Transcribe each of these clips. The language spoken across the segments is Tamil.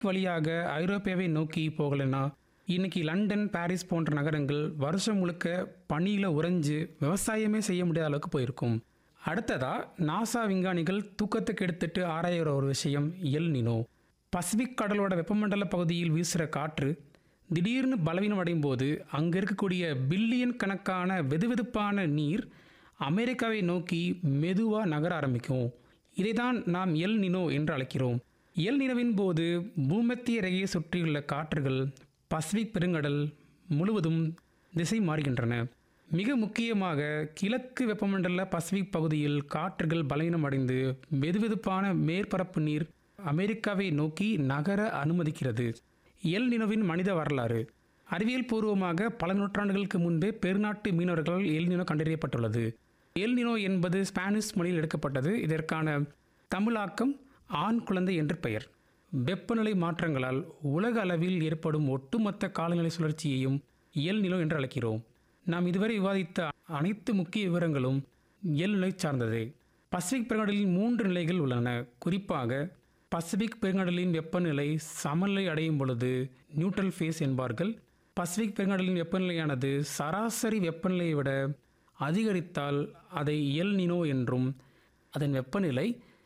வழியாக ஐரோப்பியாவை நோக்கி போகலைன்னா இன்னைக்கு லண்டன் பாரிஸ் போன்ற நகரங்கள் வருஷம் முழுக்க பனியில் உறைஞ்சு விவசாயமே செய்ய முடியாத அளவுக்கு போயிருக்கும் அடுத்ததா நாசா விஞ்ஞானிகள் தூக்கத்தை கெடுத்துட்டு ஆராயிற ஒரு விஷயம் எல் நினோ பசிபிக் கடலோட வெப்பமண்டல பகுதியில் வீசுகிற காற்று திடீர்னு பலவீனம் அடையும் போது அங்கே இருக்கக்கூடிய பில்லியன் கணக்கான வெதுவெதுப்பான நீர் அமெரிக்காவை நோக்கி மெதுவாக நகர ஆரம்பிக்கும் இதைதான் நாம் எல் நினோ என்று அழைக்கிறோம் எல் நினோவின் போது பூமத்திய ரேகையை சுற்றியுள்ள காற்றுகள் பசிபிக் பெருங்கடல் முழுவதும் திசை மாறுகின்றன மிக முக்கியமாக கிழக்கு வெப்பமண்டல பசிபிக் பகுதியில் காற்றுகள் பலவீனம் அடைந்து வெதுவெதுப்பான மேற்பரப்பு நீர் அமெரிக்காவை நோக்கி நகர அனுமதிக்கிறது எல் நினோவின் மனித வரலாறு அறிவியல் பூர்வமாக பல நூற்றாண்டுகளுக்கு முன்பே பெருநாட்டு மீனவர்களால் எல் நினோ கண்டறியப்பட்டுள்ளது எல் நினோ என்பது ஸ்பானிஷ் மொழியில் எடுக்கப்பட்டது இதற்கான தமிழாக்கம் ஆண் குழந்தை என்று பெயர் வெப்பநிலை மாற்றங்களால் உலக அளவில் ஏற்படும் ஒட்டுமொத்த காலநிலை சுழற்சியையும் எல் நிலோ என்று அழைக்கிறோம் நாம் இதுவரை விவாதித்த அனைத்து முக்கிய விவரங்களும் எல் நிலை சார்ந்ததே பசிபிக் பெருங்கடலில் மூன்று நிலைகள் உள்ளன குறிப்பாக பசிபிக் பெருங்கடலின் வெப்பநிலை சமநிலை அடையும் பொழுது நியூட்ரல் ஃபேஸ் என்பார்கள் பசிபிக் பெருங்கடலின் வெப்பநிலையானது சராசரி வெப்பநிலையை விட அதிகரித்தால் அதை எல் நினோ என்றும் அதன் வெப்பநிலை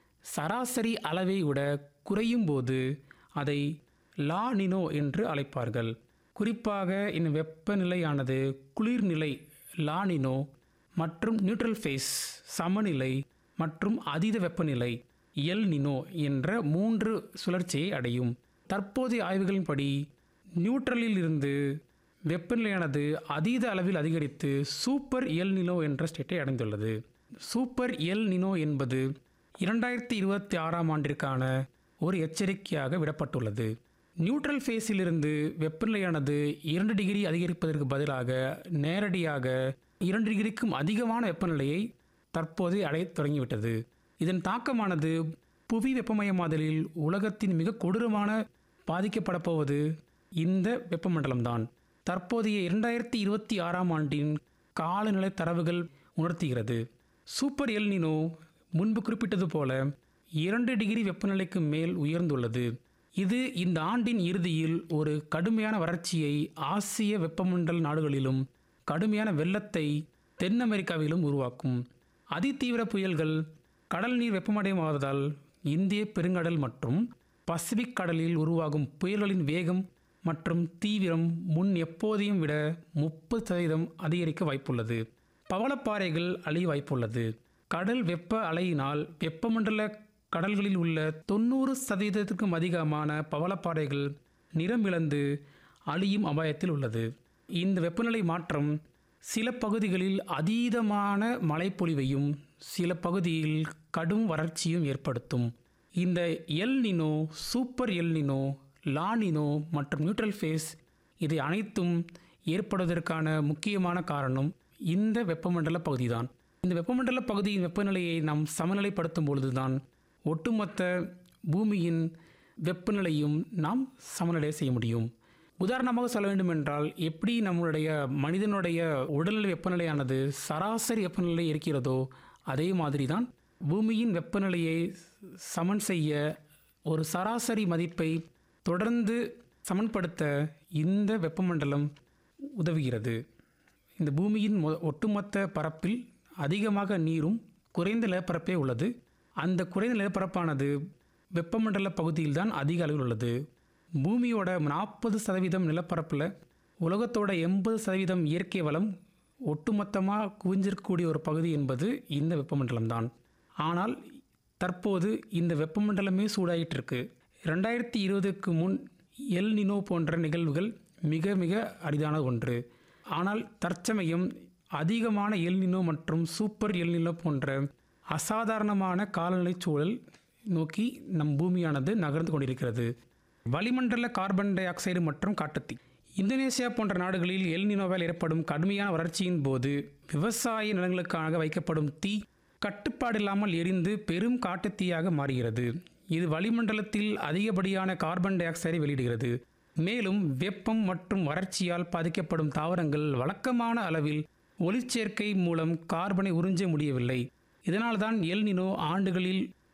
சராசரி அளவை விட குறையும் போது அதை லா நினோ என்று அழைப்பார்கள் குறிப்பாக இந்த வெப்பநிலையானது குளிர்நிலை லா நினோ மற்றும் நியூட்ரல் ஃபேஸ் சமநிலை மற்றும் அதீத வெப்பநிலை எல் நினோ என்ற மூன்று சுழற்சியை அடையும் தற்போதைய ஆய்வுகளின்படி நியூட்ரலில் இருந்து வெப்பநிலையானது அதீத அளவில் அதிகரித்து சூப்பர் எல் நினோ என்ற ஸ்டேட்டை அடைந்துள்ளது சூப்பர் எல் நினோ என்பது இரண்டாயிரத்தி இருபத்தி ஆறாம் ஆண்டிற்கான ஒரு எச்சரிக்கையாக விடப்பட்டுள்ளது நியூட்ரல் ஃபேஸிலிருந்து வெப்பநிலையானது இரண்டு டிகிரி அதிகரிப்பதற்கு பதிலாக நேரடியாக இரண்டு டிகிரிக்கும் அதிகமான வெப்பநிலையை தற்போது அடையத் தொடங்கிவிட்டது இதன் தாக்கமானது புவி வெப்பமயமாதலில் உலகத்தின் மிக கொடூரமான பாதிக்கப்பட போவது இந்த வெப்பமண்டலம்தான் தற்போதைய இரண்டாயிரத்தி இருபத்தி ஆறாம் ஆண்டின் காலநிலை தரவுகள் உணர்த்துகிறது சூப்பர் எல்னினோ முன்பு குறிப்பிட்டது போல இரண்டு டிகிரி வெப்பநிலைக்கு மேல் உயர்ந்துள்ளது இது இந்த ஆண்டின் இறுதியில் ஒரு கடுமையான வறட்சியை ஆசிய வெப்பமண்டல நாடுகளிலும் கடுமையான வெள்ளத்தை தென் அமெரிக்காவிலும் உருவாக்கும் அதிதீவிர புயல்கள் கடல் நீர் வெப்பமடையமாவதால் இந்திய பெருங்கடல் மற்றும் பசிபிக் கடலில் உருவாகும் புயல்களின் வேகம் மற்றும் தீவிரம் முன் எப்போதையும் விட முப்பது சதவீதம் அதிகரிக்க வாய்ப்புள்ளது பவளப்பாறைகள் அழிய வாய்ப்புள்ளது கடல் வெப்ப அலையினால் வெப்பமண்டல கடல்களில் உள்ள தொண்ணூறு சதவீதத்திற்கும் அதிகமான பவளப்பாறைகள் நிறமிழந்து அழியும் அபாயத்தில் உள்ளது இந்த வெப்பநிலை மாற்றம் சில பகுதிகளில் அதீதமான மழைப்பொழிவையும் சில பகுதியில் கடும் வறட்சியும் ஏற்படுத்தும் இந்த El Nino super El Nino La Nino மற்றும் நியூட்ரல் ஃபேஸ் இதை அனைத்தும் ஏற்படுவதற்கான முக்கியமான காரணம் இந்த வெப்பமண்டல பகுதிதான் இந்த வெப்பமண்டல பகுதியின் வெப்பநிலையை நாம் சமநிலைப்படுத்தும் பொழுதுதான் ஒட்டுமொத்த பூமியின் வெப்பநிலையும் நாம் சமநிலை செய்ய முடியும் உதாரணமாக சொல்ல வேண்டும் என்றால் எப்படி நம்மளுடைய மனிதனுடைய உடல்நிலை வெப்பநிலையானது சராசரி வெப்பநிலை இருக்கிறதோ அதே மாதிரி தான் பூமியின் வெப்பநிலையை சமன் செய்ய ஒரு சராசரி மதிப்பை தொடர்ந்து சமன்படுத்த இந்த வெப்பமண்டலம் உதவுகிறது இந்த பூமியின் மொ ஒட்டுமொத்த பரப்பில் அதிகமாக நீரும் குறைந்த நிலப்பரப்பே உள்ளது அந்த குறைந்த நிலப்பரப்பானது வெப்பமண்டல பகுதியில்தான் அதிக அளவில் உள்ளது பூமியோட நாற்பது சதவீதம் நிலப்பரப்பில் உலகத்தோட எண்பது சதவீதம் இயற்கை வளம் ஒட்டுமொத்தமாக குவிஞ்சிருக்கக்கூடிய ஒரு பகுதி என்பது இந்த வெப்பமண்டலம்தான் ஆனால் தற்போது இந்த வெப்பமண்டலமே சூடாயிட்டு இருக்கு ரெண்டாயிரத்தி இருபதுக்கு முன் எல் நினோ போன்ற நிகழ்வுகள் மிக மிக அரிதான ஒன்று ஆனால் தற்சமயம் அதிகமான எல் நினோ மற்றும் சூப்பர் எல் நினோ போன்ற அசாதாரணமான காலநிலை சூழல் நோக்கி நம் பூமியானது நகர்ந்து கொண்டிருக்கிறது வளிமண்டல கார்பன் டை ஆக்சைடு மற்றும் காட்டுத்தீ இந்தோனேசியா போன்ற நாடுகளில் எல் நினோவால் ஏற்படும் கடுமையான வறட்சியின் போது விவசாய நிலங்களுக்காக வைக்கப்படும் தீ கட்டுப்பாடு இல்லாமல் எரிந்து பெரும் காட்டுத்தீயாக மாறுகிறது இது வளிமண்டலத்தில் அதிகப்படியான கார்பன் டை ஆக்சைடை வெளியிடுகிறது மேலும் வெப்பம் மற்றும் வறட்சியால் பாதிக்கப்படும் தாவரங்கள் வழக்கமான அளவில் ஒளிச்சேர்க்கை மூலம் கார்பனை உறிஞ்ச முடியவில்லை இதனால்தான் எல் நினோ ஆண்டுகளில்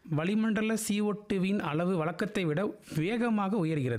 வளிமண்டல CO2வின் அளவு வழக்கத்தை விட வேகமாக உயர்கிறது